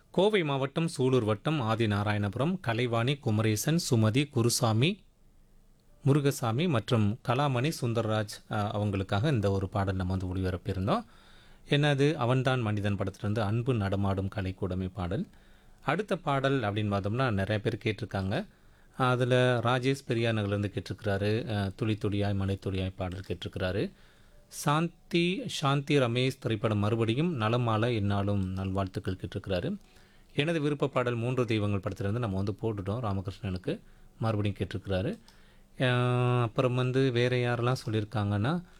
கோவை மாவட்டம் சூலூர் வட்டம் ஆதிநாராயணபுரம் கலைவாணி குமரேசன் சுமதி குருசாமி முருகசாமி மற்றும் கலாமணி சுந்தர்ராஜ் அஹ், அவங்களுக்காக இந்த ஒரு பாடல் நம்ம வந்து ஒளிபரப்பியிருந்தோம் என்னது அவன்தான் மனிதன் படத்திலிருந்து அன்பு நடமாடும் கலைக்கூடமை பாடல் அடுத்த பாடல் அப்படின்னு பார்த்தோம்னா நிறைய பேர் கேட்டிருக்காங்க அதில் ராஜேஷ் பெரியார் நகர்லேருந்து கேட்டிருக்கிறாரு அஹ், துளி துளியாய் மலை துளியாய் பாடல் கேட்டிருக்கிறாரு சாந்தி சாந்தி ரமேஷ் திரைப்படம் மறுபடியும் நலமால என்னாலும் நல்வாழ்த்துக்கள் கேட்டிருக்கிறாரு எனது விருப்ப பாடல் மூன்று தெய்வங்கள் படத்திலிருந்து நம்ம வந்து போட்டுட்டோம் ராமகிருஷ்ணனுக்கு மறுபடியும் கேட்டிருக்கிறாரு அஹ், அப்புறம் வந்து வேறு யாரெல்லாம் சொல்லியிருக்காங்கன்னா